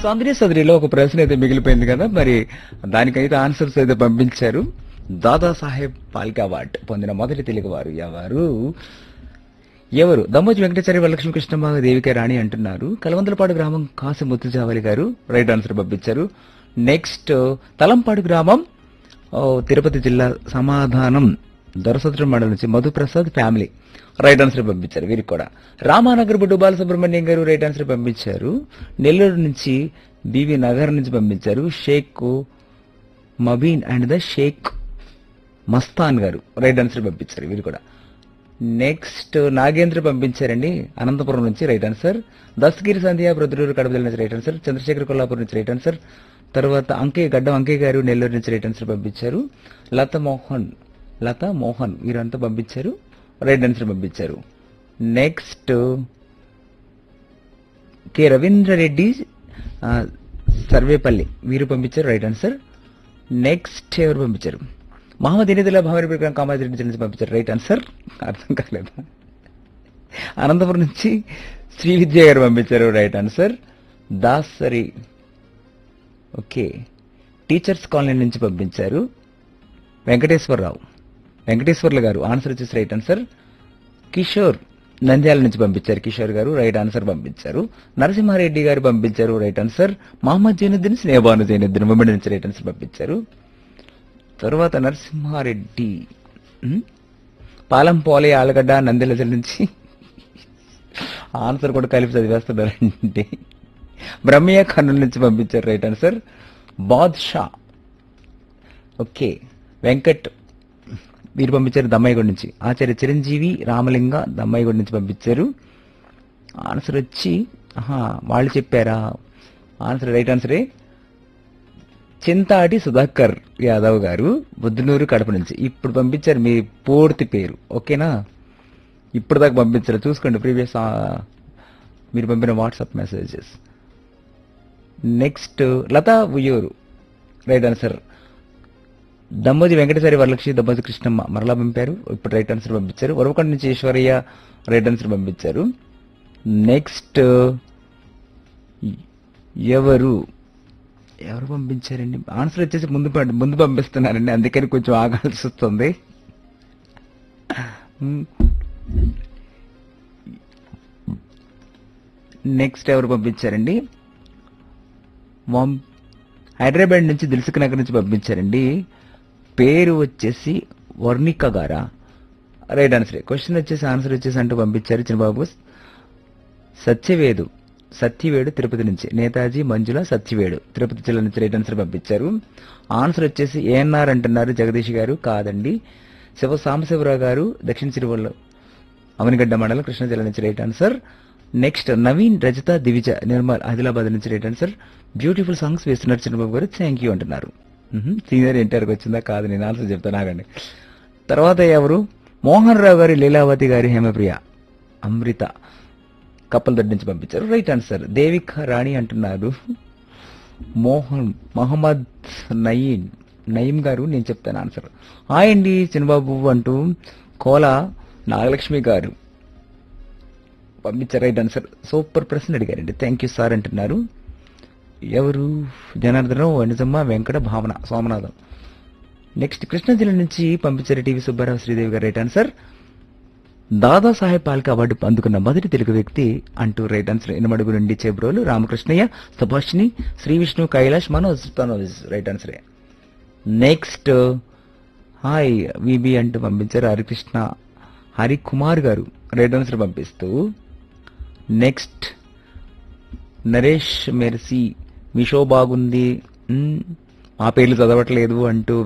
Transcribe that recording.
సందడి సదరిలో ఒక ప్రశ్న అయితే మిగిలిపోయింది కదా మరి దానికైతే ఆన్సర్స్ అయితే పంపించారు దాదాసాహెబ్ పాల్కే అవార్డ్ పొందిన మొదటి తెలుగువారు ఎవరు ఎవరు దమ్మోజి వెంకటాచార్య వరలక్ష్మి కృష్ణమ్మ దేవిక రాణి అంటున్నారు కలవందలపాడు గ్రామం కాసి ముత్తుజావలి గారు రైట్ ఆన్సర్ పంపించారు నెక్స్ట్ తలంపాడు గ్రామం ఓ, తిరుపతి జిల్లా సమాధానం దొరసత్రం మండలం నుంచి మధుప్రసాద్ ఫ్యామిలీ రైట్ ఆన్సర్ పంపించారు వీరికి కూడా రామానగర్ బుడ్డు బాలసుబ్రహ్మణ్యం గారు రైట్ ఆన్సర్ పంపించారు నెల్లూరు నుంచి బీవీ నగర్ నుంచి పంపించారు Sheikh Mabeen and the Sheikh Mastan garu right answer పంపించారు వీరు కూడా నెక్స్ట్ నాగేంద్ర పంపించారండి అనంతపురం నుంచి రైట్ ఆన్సర్ దస్తగిరి సంధ్య ప్రొద్దుటూరు కడప జిల్లా నుంచి రైట్ ఆన్సర్ చంద్రశేఖర్ కొల్లాపూర్ నుంచి రైట్ ఆన్సర్ తర్వాత అంకే గడ్డం అంకే గారు నెల్లూరు నుంచి రైట్ ఆన్సర్ పంపించారు లత మోహన్ లత మోహన్ వీరంతా పంపించారు రైట్ ఆన్సర్ పంపించారు నెక్స్ట్ కె రవీంద్రరెడ్డి ఆ, సర్వేపల్లి వీరు పంపించారు రైట్ ఆన్సర్ నెక్స్ట్ ఎవరు పంపించారు మహమ్మద్ ఇనిదుల్లా భావన ప్రకారం కామారెడ్డి జిల్లా నుంచి పంపించారు రైట్ ఆన్సర్ అర్థం కాలేదు అనంతపురం నుంచి శ్రీ విద్య గారు పంపించారు right answer Dasari okay teachers colony నుంచి పంపించారు వెంకటేశ్వరరావు వెంకటేశ్వర్లు గారు ఆన్సర్ వచ్చేసి రైట్ ఆన్సర్ కిషోర్ నంద్యాల నుంచి పంపించారు కిషోర్ గారు రైట్ ఆన్సర్ పంపించారు నరసింహారెడ్డి గారు పంపించారు రైట్ ఆన్సర్ మహమ్మద్ జైనుద్దీన్ స్నేహబాను జైనుద్దీన్ ముమ్మడి నుంచి రైట్ ఆన్సర్ పంపించారు తర్వాత నరసింహారెడ్డి ఉమ్, పాలం పోలే ఆలగడ్డ నంద్యాల జిల్లా నుంచి ఆన్సర్ కూడా కలిపి చదివేస్తున్నారండి బ్రహ్మయ్య కర్నూలు నుంచి పంపించారు right answer Badshah okay Venkat వీరు పంపించారు దమ్మాయిగూడ నుంచి ఆచార్య చిరంజీవి రామలింగ దమ్మాయిగూడ నుంచి పంపించారు ఆన్సర్ వచ్చి ఆహా వాళ్ళు చెప్పారా ఆన్సర్ రైట్ ఆన్సరే చింతాటి సుధాకర్ యాదవ్ గారు బుద్ధనూరు కడప నుంచి ఇప్పుడు పంపించారు మీ పూర్తి పేరు ఓకేనా ఇప్పుడు దాకా పంపించారు చూసుకోండి ప్రీవియస్ మీరు పంపిన WhatsApp messages next Latha Uyyuru right answer Dammoji Venkateswari Varalakshmi Dammoji Krishnamma మరలా పంపారు ఇప్పుడు రైట్ ఆన్సర్ పంపించారు వరవకొండ నుంచి ఈశ్వరయ్య రైట్ ఆన్సర్ పంపించారు నెక్స్ట్ ఎవరు ఎవరు పంపించారండి ఆన్సర్ వచ్చేసి ముందు పం- ముందు పంపిస్తున్నారండి అందుకని కొంచెం ఆగాల్సి వస్తుంది నెక్స్ట్ ఎవరు పంపించారండి వామ్- హైదరాబాద్ నుంచి దిల్సుఖ్ నగర్ నుంచి పంపించారండి పేరు వచ్చేసి వర్ణిక గారా రైట్ ఆన్సర్ క్వశ్చన్ వచ్చేసి ఆన్సర్ వచ్చేసి అంటూ పంపించారు చిన్నబాబు సత్యవేదు సత్యవేడు తిరుపతి నుంచి నేతాజీ మంజుల సత్యవేడు తిరుపతి జిల్లా నుంచి రైట్ ఆన్సర్ పంపించారు ఆన్సర్ వచ్చేసి ఏఎన్ఆర్ అంటున్నారు జగదీష్ గారు కాదండి శివ సాంబశివరావు గారు దక్షిణ తిరువల్ల అవనిగడ్డ మండలం కృష్ణా జిల్లా నుంచి right answer next Naveen Rajitha Divija Nirmal Adilabad నుంచి రైట్ ఆన్సర్ బ్యూటిఫుల్ సాంగ్స్ వేస్తున్నారు చిన్నబాబు గారు థ్యాంక్ యూ అంటున్నారు సీనియర్ ఎన్టీఆర్కి వచ్చిందా కాదు నేను ఆన్సర్ చెప్తాను ఆగండి తర్వాత ఎవరు మోహన్ రావు గారి లీలావతి గారి హేమప్రియ అమృత కప్పల్ దొడ్డి నుంచి పంపించారు రైట్ ఆన్సర్ దేవిక రాణి అంటున్నారు మోహన్ మహమ్మద్ నయీన్ నయీం గారు నేను చెప్తాను ఆన్సర్ హాయ్ అండి చిన్నబాబు అంటూ కోల నాగలక్ష్మి గారు పంపించారు రైట్ ఆన్సర్ సూపర్ ప్రశ్న అడిగారండి థ్యాంక్ యూ సార్ అంటున్నారు ఎవరు జనార్దనం వనిజమ్మ వెంకట భావన సోమనాథం నెక్స్ట్ కృష్ణా జిల్లా నుంచి పంపించారు TV Subbarao Sridevi garu right answer Dadasaheb Phalke award అందుకున్న మొదటి తెలుగు వ్యక్తి అంటూ రైట్ ఆన్సర్ ఎనమడుగు నుండి చేబ్రోలు రామకృష్ణయ్య సుభాషిణి శ్రీ విష్ణు కైలాష్ మనోజ్ తనోజ్ రైట్ ఆన్సరే నెక్స్ట్ హాయ్ విబి అంటూ పంపించారు హరికృష్ణ హరికుమార్ గారు రైట్ ఆన్సర్ పంపిస్తూ నెక్స్ట్ నరేష్ మెర్సీ మీ షో బాగుంది మ్, మా పేర్లు చదవట్లేదు అంటూ